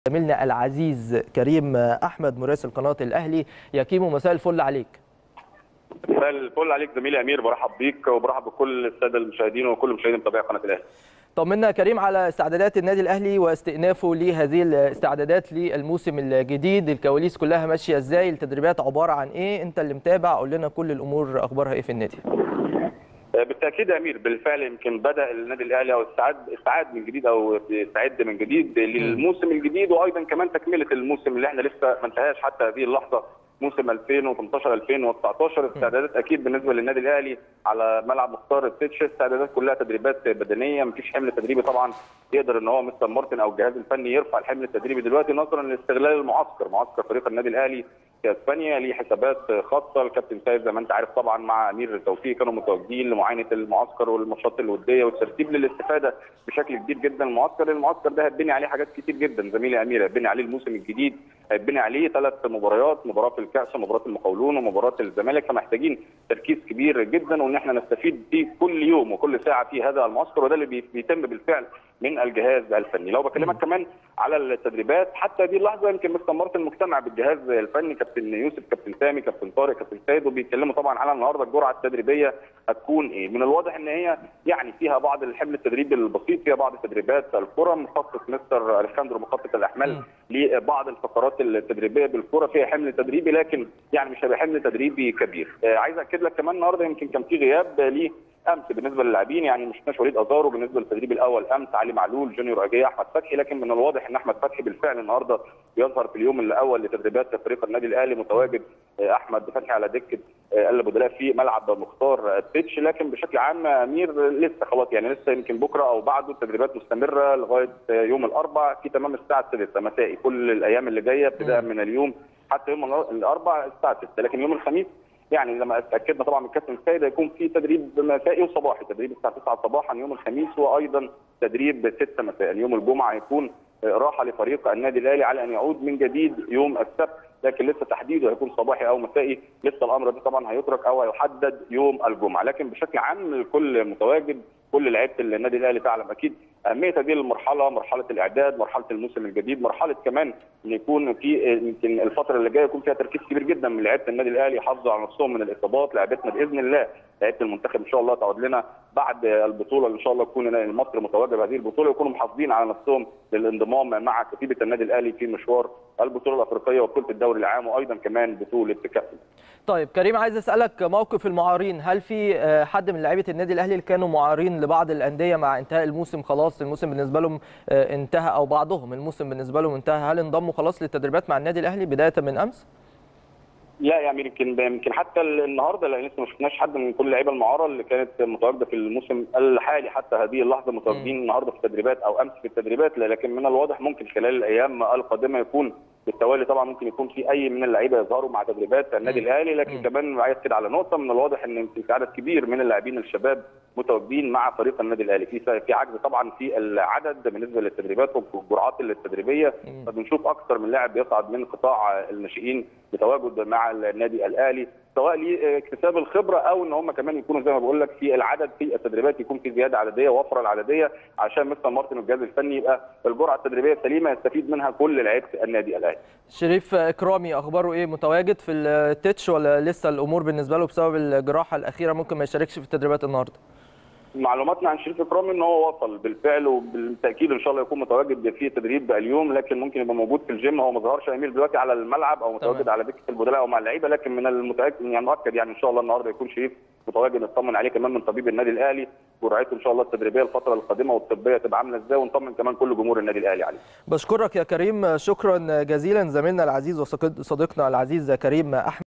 زميلنا العزيز كريم احمد مراسل قناه الاهلي يا كيمو مساء الفل عليك مساء الفل عليك زميلي امير برحب بيك وبرحب بكل الساده المشاهدين وكل مشاهدين متابعي قناه الاهلي طمنا يا كريم على استعدادات النادي الاهلي واستئنافه لهذه الاستعدادات للموسم الجديد الكواليس كلها ماشيه ازاي التدريبات عباره عن ايه انت اللي متابع قول لنا كل الامور اخبارها ايه في النادي بالتاكيد يا امير بالفعل يمكن بدا النادي الاهلي او استعد استعاد من جديد او استعد من جديد للموسم الجديد وايضا كمان تكمله الموسم اللي احنا لسه ما انتهاش حتى هذه اللحظه موسم 2018 2019 استعدادات اكيد بالنسبه للنادي الاهلي على ملعب مختار التتش استعدادات كلها تدريبات بدنيه مفيش حمل تدريبي طبعا يقدر ان هو مستر مارتن او الجهاز الفني يرفع الحمل التدريبي دلوقتي نظرا لاستغلال المعسكر معسكر فريق النادي الاهلي في اسبانيا ليه حسابات خاصه الكابتن سيد زي ما انت عارف طبعا مع امير توفيق كانوا متواجدين لمعاينه المعسكر والماتشات الوديه والترتيب للاستفاده بشكل كبير جدا المعسكر المعسكر ده هتبني عليه حاجات كتير جدا زميلي امير هتبني عليه الموسم الجديد هيتبني عليه ثلاث مباريات مباراه في الكاس ومباراه المقاولون ومباراه الزمالك فمحتاجين تركيز كبير جدا وان احنا نستفيد فيه كل يوم وكل ساعه في هذا المعسكر وده اللي بيتم بالفعل من الجهاز الفني لو بكلمك كمان على التدريبات حتى هذه اللحظه يمكن مستر مارتن مجتمع بالجهاز الفني كابتن يوسف كابتن سامي كابتن طارق كابتن سيد وبيتكلموا طبعا على النهارده الجرعه التدريبيه هتكون ايه من الواضح ان هي يعني فيها بعض الحمل التدريبي البسيط فيها بعض تدريبات الكره مخصص مستر اليخاندرو مخطط الاحمال لبعض الفقرات التدريبيه بالكره فيها حمل تدريبي لكن يعني مش هيبقى حمل تدريبي كبير عايز اكد لك كمان النهارده يمكن كان في غياب ليه امس بالنسبه للاعبين يعني مش شفناش وليد ازارو بالنسبه للتدريب الاول امس علي معلول جونيور اجيه احمد فتحي لكن من الواضح ان احمد فتحي بالفعل النهارده بيظهر في اليوم الاول لتدريبات فريق النادي الاهلي متواجد احمد فتحي على دكه البدلاء في ملعب مختار التتش لكن بشكل عام امير لسه خلاص يعني لسه يمكن بكره او بعده التدريبات مستمره لغايه يوم الاربعاء في تمام الساعه 6 مسائي كل الايام اللي جايه ابتداء من اليوم حتى يوم الاربعاء الساعه 6 لكن يوم الخميس يعني لما اتاكدنا طبعا من كابتن سيد هيكون في تدريب مسائي وصباحي تدريب الساعه 9 صباحا يوم الخميس وايضا تدريب 6 مساء يوم الجمعه هيكون راحه لفريق النادي الاهلي على ان يعود من جديد يوم السبت لكن لسه تحديده هيكون صباحي او مسائي لسه الامر ده طبعا هيترك او هيحدد يوم الجمعه لكن بشكل عام الكل متواجد كل لعيبه النادي الاهلي تعلم اكيد اهميه هذه المرحله مرحله الاعداد مرحله الموسم الجديد مرحله كمان ان يكون في يمكن الفتره اللي جايه يكون فيها تركيز كبير جدا من لعيبه النادي الاهلي يحافظوا على نفسهم من الاصابات لعيبتنا باذن الله لعيبه المنتخب ان شاء الله تعود لنا بعد البطوله اللي ان شاء الله تكون مصر متواجده بهذه البطوله يكونوا محافظين على نفسهم للانضمام مع كتيبه النادي الاهلي في مشوار البطوله الافريقيه وبطوله الدوري العام وايضا كمان بطوله كاس طيب كريم عايز اسالك موقف المعارين هل في حد من لعيبه النادي الاهلي اللي كانوا معارين لبعض الانديه مع انتهاء الموسم خلاص الموسم بالنسبه لهم انتهى او بعضهم الموسم بالنسبه لهم انتهى هل انضموا خلاص للتدريبات مع النادي الاهلي بدايه من امس؟ لا يعني يمكن يمكن حتى النهارده لان لسه ما شفناش حد من كل اللعيبه المعاره اللي كانت متواجده في الموسم الحالي حتى هذه اللحظه متواجدين النهارده في التدريبات او امس في التدريبات لكن من الواضح ممكن خلال الايام القادمه يكون بالتوالي طبعا ممكن يكون في اي من اللعيبه يظهروا مع تدريبات النادي الاهلي لكن م. كمان عايز كده على نقطه من الواضح ان يمكن في عدد كبير من اللاعبين الشباب متواجدين مع فريق النادي الاهلي في في عجز طبعا في العدد بالنسبه للتدريبات والجرعات التدريبيه فبنشوف اكثر من لاعب بيصعد من قطاع الناشئين بتواجد مع النادي الاهلي سواء لاكتساب الخبره او ان هم كمان يكونوا زي ما بقول لك في العدد في التدريبات يكون في زياده عدديه وفره العدديه عشان مستر مارتن والجهاز الفني يبقى الجرعه التدريبيه السليمه يستفيد منها كل لعيبه النادي الاهلي. شريف اكرامي اخباره ايه متواجد في التتش ولا لسه الامور بالنسبه له بسبب الجراحه الاخيره ممكن ما يشاركش في التدريبات النهارده؟ معلوماتنا عن شريف اكرامي ان هو وصل بالفعل وبالتاكيد ان شاء الله يكون متواجد في التدريب اليوم لكن ممكن يبقى موجود في الجيم هو ما ظهرش امير دلوقتي على الملعب او متواجد على دكه البدلاء او مع اللعيبه لكن من المتاكد يعني مؤكد يعني ان شاء الله النهارده يكون شريف متواجد نطمن عليه كمان من طبيب النادي الاهلي جرعته ان شاء الله التدريبيه الفتره القادمه والطبيه تبقى عامله ازاي ونطمن كمان كل جمهور النادي الاهلي عليه. بشكرك يا كريم شكرا جزيلا زميلنا العزيز وصديقنا العزيز كريم احمد